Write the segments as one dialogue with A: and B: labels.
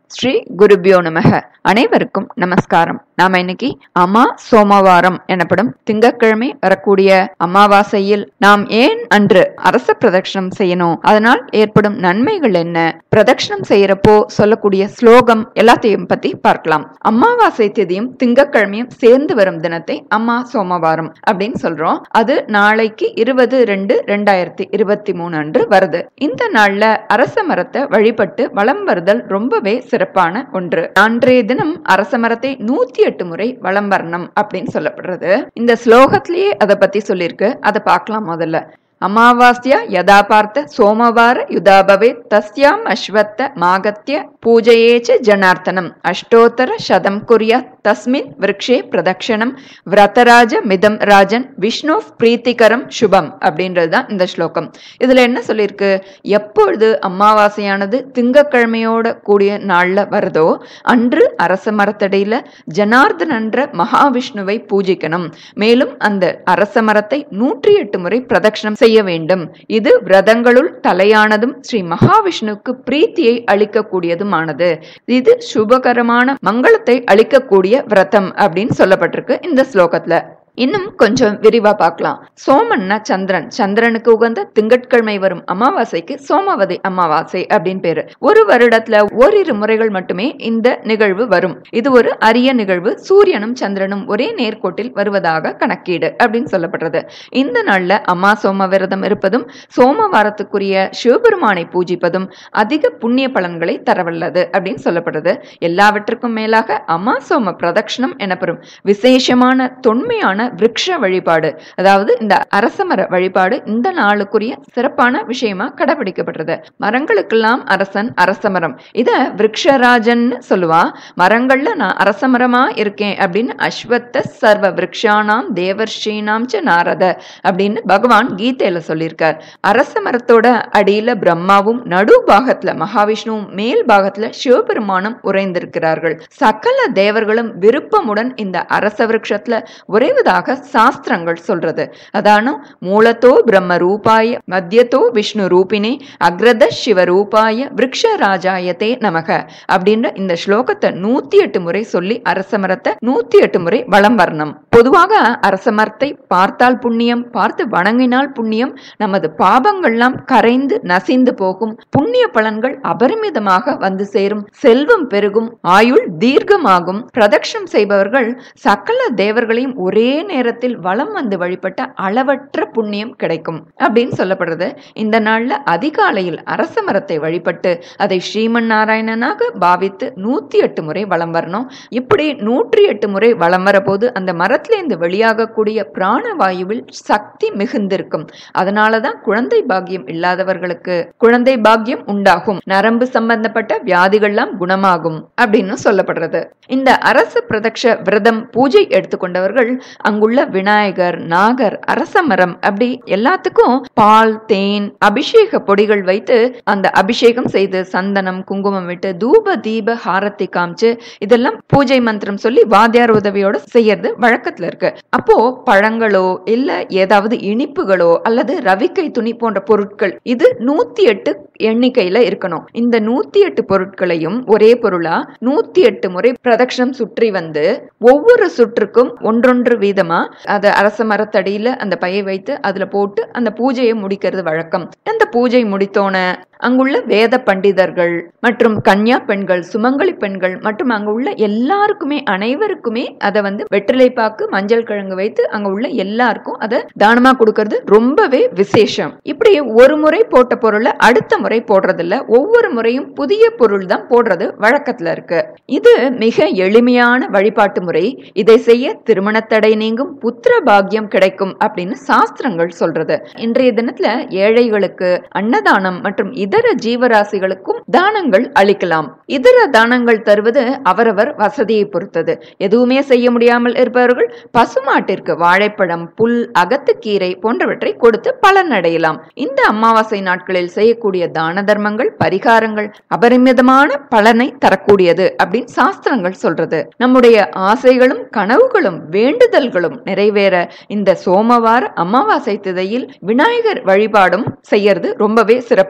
A: ஸ்ரீ குருபியோ நமக அனைவருக்கும் நமஸ்காரம் நாம இன்னைக்கு அமா சோமவாரம் எனப்படும் திங்கட்கிழமை வரக்கூடிய அமாவாசையில் நாம் ஏன் அன்று அரச பிரதட்சணம் செய்யணும் அதனால் ஏற்படும் நன்மைகள் என்ன பிரதட்சணம் செய்யறப்போ சொல்லக்கூடிய ஸ்லோகம் எல்லாத்தையும் பத்தி பார்க்கலாம் அமாவாசை திதியும் திங்கட்கிழமையும் சேர்ந்து வரும் தினத்தை அம்மா சோமவாரம் அப்படின்னு சொல்றோம் அது நாளைக்கு இருபது ரெண்டு ரெண்டாயிரத்தி இருபத்தி மூணு அன்று வருது இந்த நாள்ல அரச மரத்தை வழிபட்டு வலம் வருதல் ரொம்பவே சிறப்பான ஒன்று அன்றைய தினம் அரச மரத்தை நூத்தி எட்டு முறை வலம் வரணும் அப்படின்னு சொல்லப்படுறது இந்த ஸ்லோகத்திலேயே அதை பத்தி சொல்லியிருக்கு அதை பார்க்கலாம் முதல்ல அமாவாஸ்யா யதா பார்த்த சோமவார யுதாபவே தஸ்யாம் அஸ்வத்த மாகத்ய பூஜையேச்ச ஜனார்த்தனம் அஷ்டோத்தர சதம் குர்யா தஸ்மின் விரக்ஷே பிரதக்ஷணம் விரதராஜ மிதம் ராஜன் விஷ்ணு பிரீத்திகரம் சுபம் அப்படின்றது தான் இந்த ஸ்லோகம் இதுல என்ன சொல்லியிருக்கு எப்பொழுது அமாவாசையானது திங்கக்கிழமையோட கூடிய நாள்ல வருதோ அன்று அரச மரத்தடியில ஜனார்தனன்ற மகாவிஷ்ணுவை பூஜிக்கணும் மேலும் அந்த அரச மரத்தை நூற்றி எட்டு முறை பிரதட்சணம் செய்ய வேண்டும் இது விரதங்களுள் தலையானதும் ஸ்ரீ மகாவிஷ்ணுவுக்கு பிரீத்தியை அளிக்கக்கூடியதுமானது இது சுபகரமான மங்களத்தை அளிக்கக்கூடிய விரதம் அப்படின்னு சொல்லப்பட்டிருக்கு இந்த ஸ்லோகத்துல இன்னும் கொஞ்சம் விரிவா பார்க்கலாம் சோமன்னா சந்திரன் சந்திரனுக்கு உகந்த திங்கட்கிழமை வரும் அமாவாசைக்கு சோமவதி அமாவாசை அப்படின்னு பேரு ஒரு வருடத்துல ஓரிரு முறைகள் மட்டுமே இந்த நிகழ்வு வரும் இது ஒரு அரிய நிகழ்வு சூரியனும் சந்திரனும் ஒரே நேர்கோட்டில் வருவதாக கணக்கீடு அப்படின்னு சொல்லப்படுறது இந்த நாள்ல அம்மா சோம விரதம் இருப்பதும் சோமவாரத்துக்குரிய சிவபெருமானை பூஜிப்பதும் அதிக புண்ணிய பலன்களை தரவல்லது அப்படின்னு சொல்லப்படுறது எல்லாவற்றுக்கும் மேலாக அம்மா சோம பிரதட்சணம் எனப்படும் விசேஷமான தொன்மையான விருட்ச வழிபாடு அதாவது இந்த அரசமர வழிபாடு இந்த நாளுக்குரிய சிறப்பான விஷயமா கடைபிடிக்கப்படுறது மரங்களுக்கெல்லாம் அரசன் அரசமரம் இத விருட்சராஜன் சொல்லுவா மரங்கள்ல நான் அரசமரமா இருக்கேன் அப்படின்னு அஸ்வத்த சர்வ விரக்ஷானாம் தேவர்ஷீனாம் ச நாரத அப்படின்னு பகவான் கீதையில சொல்லியிருக்கார் அரச மரத்தோட அடியில பிரம்மாவும் நடு பாகத்துல மகாவிஷ்ணுவும் மேல் பாகத்துல சிவபெருமானும் உறைந்திருக்கிறார்கள் சகல தேவர்களும் விருப்பமுடன் இந்த அரச விருட்சத்துல உறைவதாக சாஸ்திரங்கள் சொல்றது அதான மூலத்தோ பிரம்ம ரூபாய மத்தியத்தோ விஷ்ணு ரூபினே அக்ரத சிவ ரூபாய விரக்ஷ ராஜாயத்தே நமக அப்படின்ற இந்த ஸ்லோகத்தை நூத்தி எட்டு முறை சொல்லி அரச மரத்தை நூத்தி எட்டு முறை வலம் வரணும் பொதுவாக அரச மரத்தை பார்த்தால் புண்ணியம் பார்த்து வணங்கினால் புண்ணியம் நமது பாபங்கள்லாம் கரைந்து நசிந்து போகும் புண்ணிய பலன்கள் அபரிமிதமாக வந்து சேரும் செல்வம் பெருகும் ஆயுள் தீர்க்கமாகும் பிரதட்சம் செய்பவர்கள் சகல தேவர்களையும் ஒரே நேரத்தில் வலம் வந்து வழிபட்ட அளவற்ற புண்ணியம் கிடைக்கும் அப்படின்னு சொல்லப்படுறது இந்த நாள்ல அதிகாலையில் அரச மரத்தை வழிபட்டு அதை ஸ்ரீமன் நாராயணனாக பாவித்து நூத்தி எட்டு முறை வலம் வரணும் இப்படி நூற்றி எட்டு முறை வலம் வரபோது அந்த மரத்திலேருந்து வெளியாகக்கூடிய பிராணவாயுவில் சக்தி மிகுந்திருக்கும் அதனாலதான் குழந்தை பாக்கியம் இல்லாதவர்களுக்கு குழந்தை பாக்கியம் உண்டாகும் நரம்பு சம்பந்தப்பட்ட வியாதிகள்லாம் குணமாகும் அப்படின்னு சொல்லப்படுறது இந்த அரச பிரதக்ஷ விரதம் பூஜை எடுத்துக்கொண்டவர்கள் அங்குள்ள விநாயகர் நாகர் அரச மரம் அப்படி எல்லாத்துக்கும் பால் தேன் அபிஷேக பொடிகள் வைத்து அந்த அபிஷேகம் செய்து சந்தனம் குங்குமம் விட்டு தூப தீப ஹாரத்தை காமிச்சு இதெல்லாம் பூஜை மந்திரம் சொல்லி வாத்தியார் உதவியோட செய்யறது வழக்கத்துல இருக்கு அப்போ பழங்களோ இல்ல ஏதாவது இனிப்புகளோ அல்லது ரவிக்கை துணி போன்ற பொருட்கள் இது நூத்தி எட்டு எண்ணிக்கையில இருக்கணும் இந்த நூத்தி எட்டு பொருட்களையும் ஒரே பொருளா நூத்தி எட்டு முறை பிரதட்சணம் சுற்றி வந்து ஒவ்வொரு சுற்றுக்கும் ஒன்றொன்று வீதமா அத அரச மரத்தடியில அந்த பையை வைத்து அதுல போட்டு அந்த பூஜையை முடிக்கிறது வழக்கம் அந்த பூஜை முடித்தோன அங்குள்ள வேத பண்டிதர்கள் மற்றும் கன்யா பெண்கள் சுமங்கலி பெண்கள் மற்றும் அங்க உள்ள எல்லாருக்குமே அனைவருக்குமே அதை வந்து வெற்றிலை பாக்கு மஞ்சள் கிழங்கு வைத்து அங்க உள்ள எல்லாருக்கும் அதை தானமா கொடுக்கறது ரொம்பவே விசேஷம் இப்படி ஒரு முறை போட்ட பொருளை அடுத்த முறை போடுறது இல்ல ஒவ்வொரு முறையும் புதிய பொருள் தான் போடுறது வழக்கத்துல இருக்கு இது மிக எளிமையான வழிபாட்டு முறை இதை செய்ய திருமணத்தடை நீங்கும் புத்திர பாக்கியம் கிடைக்கும் அப்படின்னு சாஸ்திரங்கள் சொல்றது இன்றைய தினத்துல ஏழைகளுக்கு அன்னதானம் மற்றும் இதர ஜீவராசிகளுக்கும் தானங்கள் அளிக்கலாம் இதர தானங்கள் தருவது அவரவர் வசதியை பொறுத்தது எதுவுமே செய்ய முடியாமல் இருப்பவர்கள் பசுமாட்டிற்கு வாழைப்பழம் புல் அகத்துக்கீரை போன்றவற்றை கொடுத்து பலனடையலாம் இந்த அமாவாசை நாட்களில் செய்யக்கூடிய தான தர்மங்கள் பரிகாரங்கள் அபரிமிதமான பலனை தரக்கூடியது அப்படின்னு சாஸ்திரங்கள் சொல்றது நம்முடைய ஆசைகளும் கனவுகளும் வேண்டுதல்களும் நிறைவேற இந்த சோமவார அமாவாசை திதையில் விநாயகர் வழிபாடும் செய்யறது ரொம்பவே சிறப்பு அப்படின்னு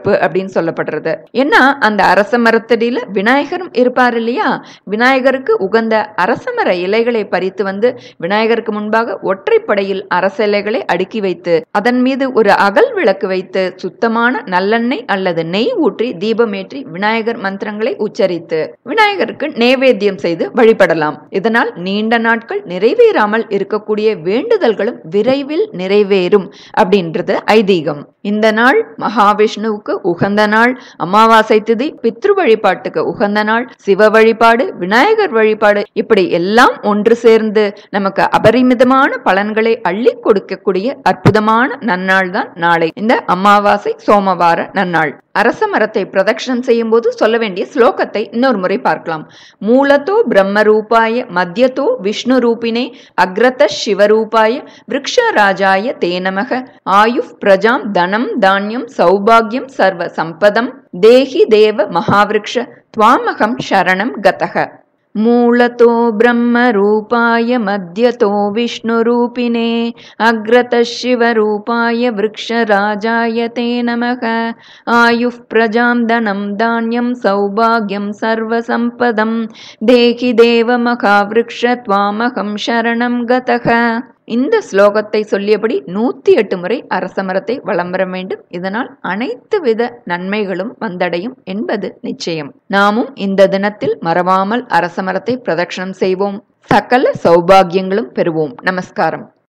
A: அப்படின்னு சொல்லப்படுறது ஏன்னா அந்த அரச மரத்தடியில விநாயகரும் இருப்பார் இல்லையா விநாயகருக்கு உகந்த அரசமர இலைகளை பறித்து வந்து விநாயகருக்கு முன்பாக ஒற்றைப்படையில் அரச இலைகளை அடுக்கி வைத்து அதன் மீது ஒரு அகல் விளக்கு வைத்து சுத்தமான நல்லெண்ணெய் அல்லது நெய் ஊற்றி தீபமேற்றி விநாயகர் மந்திரங்களை உச்சரித்து விநாயகருக்கு நேவேத்தியம் செய்து வழிபடலாம் இதனால் நீண்ட நாட்கள் நிறைவேறாமல் இருக்கக்கூடிய வேண்டுதல்களும் விரைவில் நிறைவேறும் அப்படின்றது ஐதீகம் இந்த நாள் மகாவிஷ்ணுவுக்கு உகந்த நாள் அமாவாசை திதி பித்ரு வழிபாட்டுக்கு உகந்த நாள் சிவ வழிபாடு விநாயகர் வழிபாடு இப்படி எல்லாம் ஒன்று சேர்ந்து நமக்கு அபரிமிதமான பலன்களை அள்ளி கொடுக்கக்கூடிய அற்புதமான நன்னாள் தான் நாளை இந்த அமாவாசை சோமவார நன்னாள் அரச மரத்தை பிரதட்சணம் செய்யும் போது சொல்ல வேண்டிய ஸ்லோகத்தை இன்னொரு முறை பார்க்கலாம் மூலத்தோ பிரம்ம ரூபாய மத்தியத்தோ விஷ்ணு ரூபினே அக்ரத சிவரூபாய விரக்ஷ ராஜாய தே நமக ஆயுப் பிரஜாம் தனம் தானியம் சௌபாகியம் சர்வ சம்பதம் தேஹி தேவ மகாவிருக்ஷ துவாமகம் சரணம் கதக मूलतो ब्रह्मरूपाय मध्यतो विष्णुरूपिणे अग्रतः शिवरूपाय वृक्षराजाय ते नमः आयुः प्रजां धनं धान्यं सौभाग्यं सर्वसम्पदं देहि देवमहावृक्ष त्वामहं शरणं गतः இந்த ஸ்லோகத்தை சொல்லியபடி நூத்தி எட்டு முறை அரசமரத்தை வலம் வர வேண்டும் இதனால் அனைத்து வித நன்மைகளும் வந்தடையும் என்பது நிச்சயம் நாமும் இந்த தினத்தில் மறவாமல் அரசமரத்தை பிரதட்சணம் செய்வோம் சகல சௌபாகியங்களும் பெறுவோம் நமஸ்காரம்